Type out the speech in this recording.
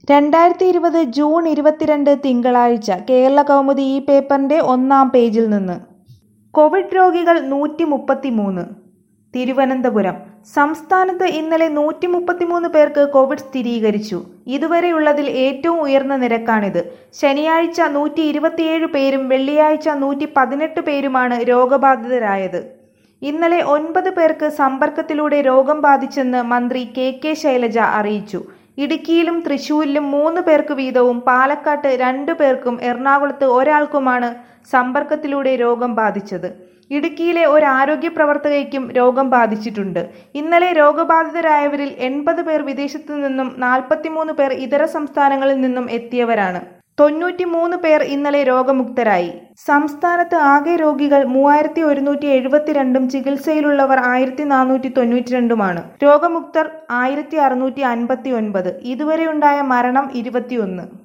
രണ്ടായിരത്തി ഇരുപത് ജൂൺ ഇരുപത്തിരണ്ട് തിങ്കളാഴ്ച കേരള കൗമുദി ഈ പേപ്പറിന്റെ ഒന്നാം പേജിൽ നിന്ന് കോവിഡ് രോഗികൾ നൂറ്റി മുപ്പത്തിമൂന്ന് തിരുവനന്തപുരം സംസ്ഥാനത്ത് ഇന്നലെ നൂറ്റി മുപ്പത്തിമൂന്ന് പേർക്ക് കോവിഡ് സ്ഥിരീകരിച്ചു ഇതുവരെയുള്ളതിൽ ഏറ്റവും ഉയർന്ന നിരക്കാണിത് ശനിയാഴ്ച നൂറ്റി ഇരുപത്തിയേഴ് പേരും വെള്ളിയാഴ്ച നൂറ്റി പതിനെട്ട് പേരുമാണ് രോഗബാധിതരായത് ഇന്നലെ ഒൻപത് പേർക്ക് സമ്പർക്കത്തിലൂടെ രോഗം ബാധിച്ചെന്ന് മന്ത്രി കെ കെ ശൈലജ അറിയിച്ചു ഇടുക്കിയിലും തൃശൂരിലും മൂന്ന് പേർക്ക് വീതവും പാലക്കാട്ട് രണ്ടു പേർക്കും എറണാകുളത്ത് ഒരാൾക്കുമാണ് സമ്പർക്കത്തിലൂടെ രോഗം ബാധിച്ചത് ഇടുക്കിയിലെ ഒരു ആരോഗ്യ പ്രവർത്തകയ്ക്കും രോഗം ബാധിച്ചിട്ടുണ്ട് ഇന്നലെ രോഗബാധിതരായവരിൽ എൺപത് പേർ വിദേശത്തു നിന്നും നാൽപ്പത്തിമൂന്ന് പേർ ഇതര സംസ്ഥാനങ്ങളിൽ നിന്നും എത്തിയവരാണ് തൊണ്ണൂറ്റിമൂന്ന് പേർ ഇന്നലെ രോഗമുക്തരായി സംസ്ഥാനത്ത് ആകെ രോഗികൾ മൂവായിരത്തി ഒരുന്നൂറ്റി എഴുപത്തിരണ്ടും ചികിത്സയിലുള്ളവർ ആയിരത്തി നാനൂറ്റി തൊണ്ണൂറ്റി രണ്ടുമാണ് രോഗമുക്തർ ആയിരത്തി അറുന്നൂറ്റി അൻപത്തി ഒൻപത് ഇതുവരെയുണ്ടായ മരണം ഇരുപത്തിയൊന്ന്